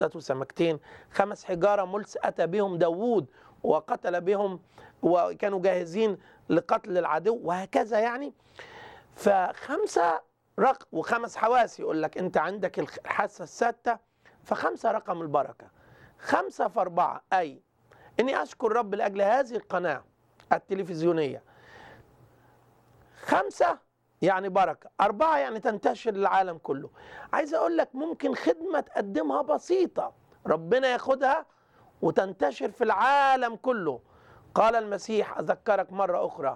وسمكتين خمس حجارة ملس أتى بهم داوود وقتل بهم وكانوا جاهزين لقتل العدو وهكذا يعني فخمسة رق وخمس حواس يقول لك أنت عندك الحاسة السادسة فخمسة رقم البركة خمسة في أربعة أي إني أشكر رب لأجل هذه القناة التلفزيونية خمسة يعني بركة أربعة يعني تنتشر العالم كله عايز أقول لك ممكن خدمة تقدمها بسيطة ربنا ياخدها وتنتشر في العالم كله قال المسيح أذكرك مرة أخرى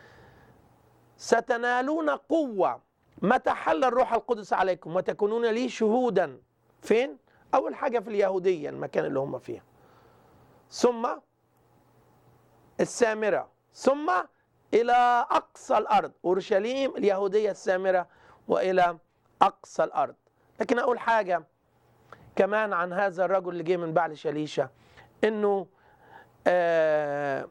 ستنالون قوة متى حل الروح القدس عليكم وتكونون لي شهودا فين؟ أول حاجة في اليهودية المكان اللي هم فيها ثم السامرة ثم إلى أقصى الأرض أورشليم اليهودية السامرة وإلى أقصى الأرض لكن أقول حاجة كمان عن هذا الرجل اللي جه من بعل شليشة إنه آه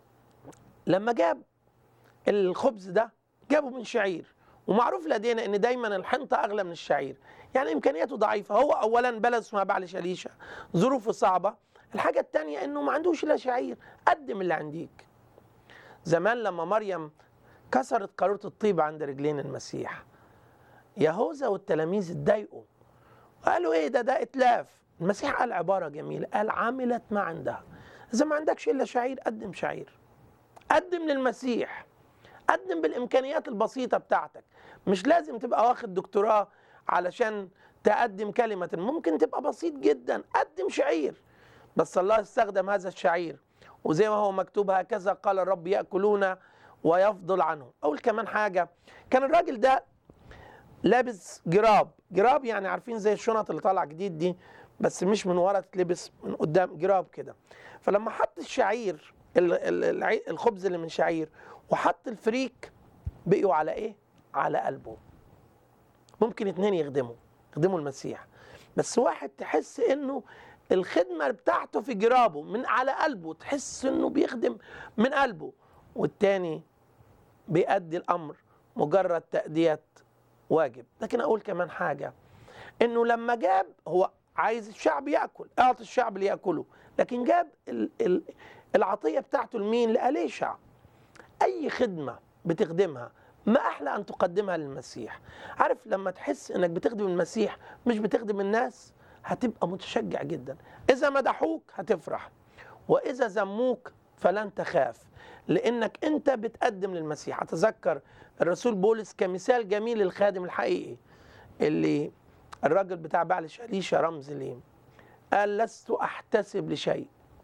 لما جاب الخبز ده جابه من شعير ومعروف لدينا ان دايما الحنطه اغلى من الشعير يعني امكانياته ضعيفه هو اولا بلد اسمها بعل شليشه ظروفه صعبه الحاجه الثانيه انه ما عندوش الا شعير قدم اللي عنديك زمان لما مريم كسرت قاروره الطيب عند رجلين المسيح يهوذا والتلاميذ اتضايقوا قالوا ايه ده ده اتلاف المسيح قال عباره جميله قال عملت ما عندها اذا ما عندكش الا شعير قدم شعير قدم للمسيح قدم بالامكانيات البسيطه بتاعتك مش لازم تبقى واخد دكتوراه علشان تقدم كلمه ممكن تبقى بسيط جدا قدم شعير بس الله استخدم هذا الشعير وزي ما هو مكتوب هكذا قال الرب ياكلون ويفضل عنهم اقول كمان حاجه كان الراجل ده لابس جراب جراب يعني عارفين زي الشنط اللي طالعه جديد دي بس مش من ورا تلبس من قدام جراب كده فلما حط الشعير الخبز اللي من شعير وحط الفريك بقيوا على ايه على قلبه ممكن اتنين يخدموا يخدموا المسيح بس واحد تحس انه الخدمه بتاعته في جرابه من على قلبه تحس انه بيخدم من قلبه والتاني بيأدي الامر مجرد تأدية واجب لكن اقول كمان حاجه انه لما جاب هو عايز الشعب ياكل اعطي الشعب لياكله لكن جاب ال ال العطيه بتاعته لمين لأليشع اي خدمه بتخدمها ما احلى ان تقدمها للمسيح عارف لما تحس انك بتخدم المسيح مش بتخدم الناس هتبقى متشجع جدا اذا مدحوك هتفرح واذا ذموك فلن تخاف لانك انت بتقدم للمسيح اتذكر الرسول بولس كمثال جميل للخادم الحقيقي اللي الراجل بتاع بعل شليشه رمز ليه قال لست احتسب لشيء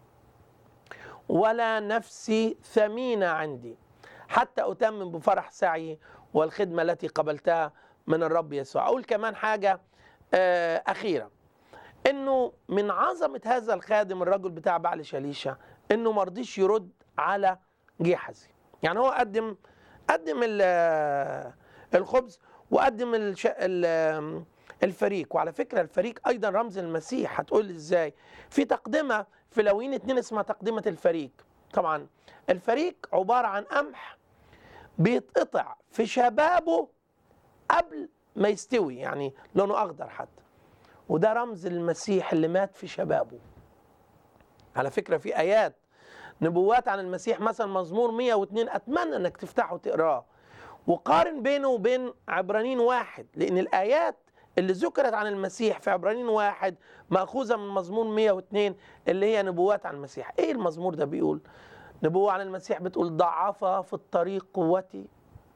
ولا نفسي ثمينه عندي حتى أتمم بفرح سعي والخدمة التي قبلتها من الرب يسوع أقول كمان حاجة أخيرة إنه من عظمة هذا الخادم الرجل بتاع بعل شليشة إنه مرضيش يرد على جيحزي يعني هو قدم قدم الخبز وقدم الفريق وعلى فكرة الفريق أيضا رمز المسيح هتقول إزاي في تقدمة في لوين اتنين اسمها تقدمة الفريق طبعا الفريق عبارة عن قمح بيتقطع في شبابه قبل ما يستوي يعني لونه أخضر حتى وده رمز المسيح اللي مات في شبابه على فكرة في آيات نبوات عن المسيح مثلا مزمور 102 أتمنى أنك تفتحه وتقراه وقارن بينه وبين عبرانيين واحد لأن الآيات اللي ذكرت عن المسيح في عبرانيين واحد مأخوذة من مزمور 102 اللي هي نبوات عن المسيح ايه المزمور ده بيقول نبوة عن المسيح بتقول ضعف في الطريق قوتي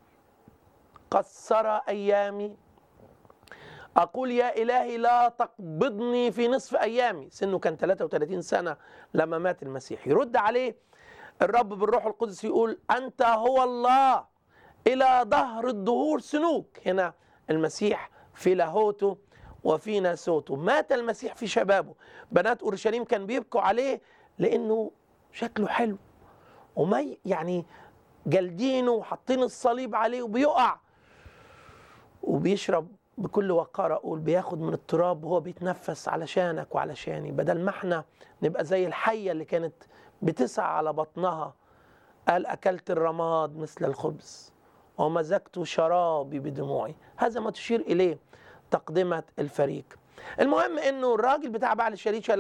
قصر أيامي أقول يا إلهي لا تقبضني في نصف أيامي سنه كان 33 سنة لما مات المسيح يرد عليه الرب بالروح القدس يقول أنت هو الله إلى ظهر الدهور سنوك هنا المسيح في لاهوته وفي ناسوته مات المسيح في شبابه بنات اورشليم كان بيبكوا عليه لانه شكله حلو وما يعني جلدينه وحاطين الصليب عليه وبيقع وبيشرب بكل وقار اقول بياخد من التراب وهو بيتنفس علشانك وعلشاني بدل ما احنا نبقى زي الحيه اللي كانت بتسعى على بطنها قال اكلت الرماد مثل الخبز ومزجت شرابي بدموعي هذا ما تشير إليه تقدمة الفريق المهم انه الراجل بتاع بعل الشريشة